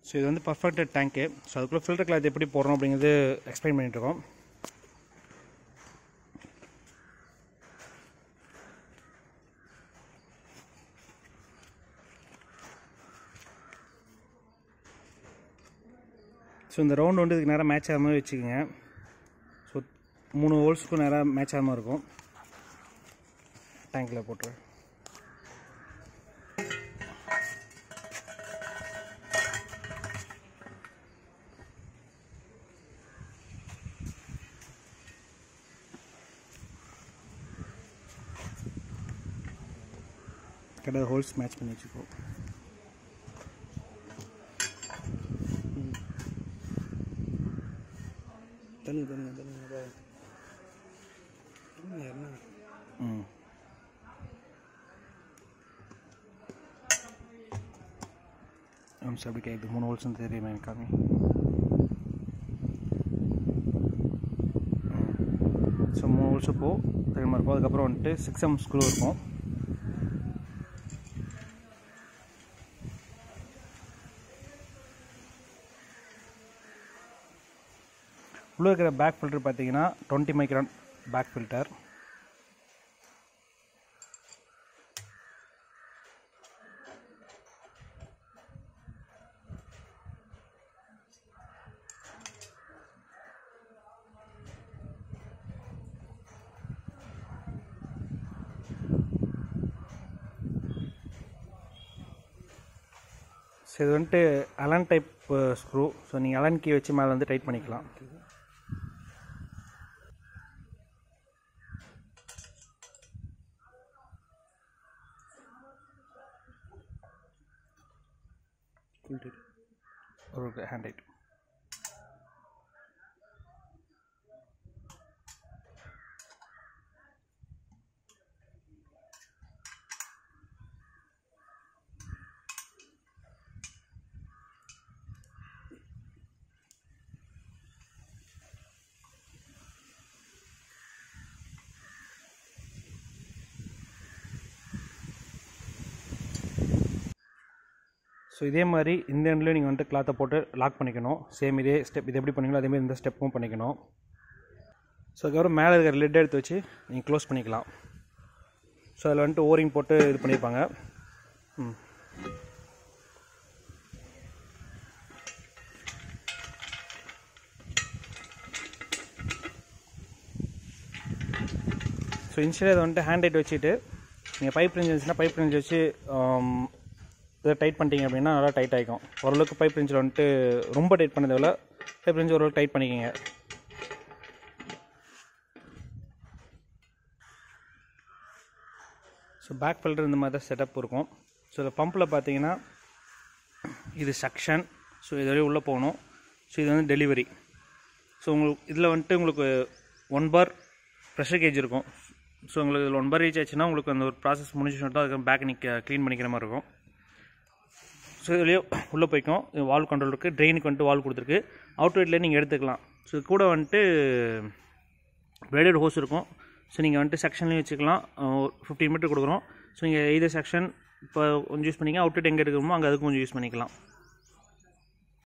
so இது வந்து perfected tank so அதுக்குள்ளே ஃபில்டர் கிளாத் எப்படி போடுறோம் அப்படிங்கிறது எக்ஸ்பிளைன் பண்ணிகிட்ருக்கோம் ஸோ இந்த ரவுண்ட் வந்து இதுக்கு நேராக மேட்ச் ஆகிற மாதிரி வச்சுக்கோங்க ஸோ மூணு ஹோல்ஸ்க்கும் நேராக மேட்ச் ஆகிற மாதிரி இருக்கும் டேங்க்கில் போட்டு கரெக்டாக ஹோல்ஸ் மேட்ச் பண்ணி வச்சுக்கோ தண்ணி தண்ணி தண்ணி அப்போ என்ன ம் அம்சம் அப்படி கேட்குது மூணு ஹோல்ஸ்னு தெரியுமா எனக்கு காமி ஸோ மூணு ஹோல்ஸ் இப்போ தெரியுமா இருக்கும் அதுக்கப்புறம் வந்துட்டு சிக்ஸ் எம் ஸ்க்ரூ இருக்கும் உள்ளே இருக்கிற பேக் ஃபில்டர் பார்த்தீங்கன்னா twenty micron bag filter so இது வந்துட்டு அலன் டைப் ஸ்க்ரூ ஸோ நீங்கள் அலன் கீ வச்சு மேலே வந்து டைட் பண்ணிக்கலாம் ஒரு ஹேண்ட் டைட் ஸோ இதே மாதிரி இந்த எண்ட்லேயும் நீங்கள் வந்துட்டு கிளாத்தை போட்டு லாக் பண்ணிக்கணும் சேம் இதே ஸ்டெப் இது எப்படி பண்ணீங்களோ அதே மாதிரி இந்த ஸ்டெப்பும் பண்ணிக்கணும் ஸோ அதுக்கப்புறம் மேலே இருக்கிற லிட் எடுத்து வச்சு நீங்கள் க்ளோஸ் பண்ணிக்கலாம் ஸோ அதில் வந்துட்டு ஓரிங் போட்டு இது பண்ணியிருப்பாங்க ம் ஸோ இன்ஸ்டே இதை வந்துட்டு ஹேண்ட் டைட் வச்சுட்டு நீங்கள் பைப் ரெஞ்ச் இருந்துச்சுன்னா பைப் ரெஞ்ச் வச்சு ஆம், இதை டைட் பண்ணிட்டீங்க அப்படின்னா நல்லா டைட் ஆகிக்கும் ஓரளவுக்கு பைப் ரெஞ்சில் வந்துட்டு ரொம்ப டைட் பண்ணதை விட பைப் ரெஞ்ச் ஓரளவுக்கு டைட் பண்ணிக்கோங்க ஸோ பேக் ஃபில்டர் இந்த மாதிரி தான் செட்டப் இருக்கும் ஸோ இந்த பம்பில் பார்த்தீங்கன்னா இது சக்ஷன் ஸோ இது வரையும் உள்ளே போகணும் ஸோ இது வந்து டெலிவரி ஸோ உங்களுக்கு இதில் வந்துட்டு உங்களுக்கு ஒன் பார் ப்ரெஷர் கேஜ் இருக்கும் ஸோ உங்களுக்கு இதில் ஒன் பார் ரீச் ஆச்சுன்னா உங்களுக்கு அந்த ஒரு ப்ராசஸ் முடிஞ்சுட்டு தான் அதுக்கு பேக் நீங்கள் க்ளீன் பண்ணிக்கிற மாதிரி இருக்கும் ஸோ இதுலேயே உள்ளே போய்க்கும் வால் கண்ட்ரோல் இருக்குது ட்ரெயினுக்கு வந்துட்டு வால் கொடுத்துருக்கு அவுட்லெட்லேயே நீங்கள் எடுத்துக்கலாம் ஸோ இது கூட வந்துட்டு பிளேடட் ஹோஸ் இருக்கும் ஸோ நீங்கள் வந்துட்டு செக்ஷன்லேயும் வச்சுக்கலாம் ஃபிஃப்டீன் மீட்டர் கொடுக்குறோம் ஸோ நீங்கள் இது செக்ஷன் இப்போ கொஞ்சம் யூஸ் பண்ணிங்க அவுட்லெட் எங்கே எடுக்கிறோமோ அங்கே அதுக்கு கொஞ்சம் யூஸ் பண்ணிக்கலாம்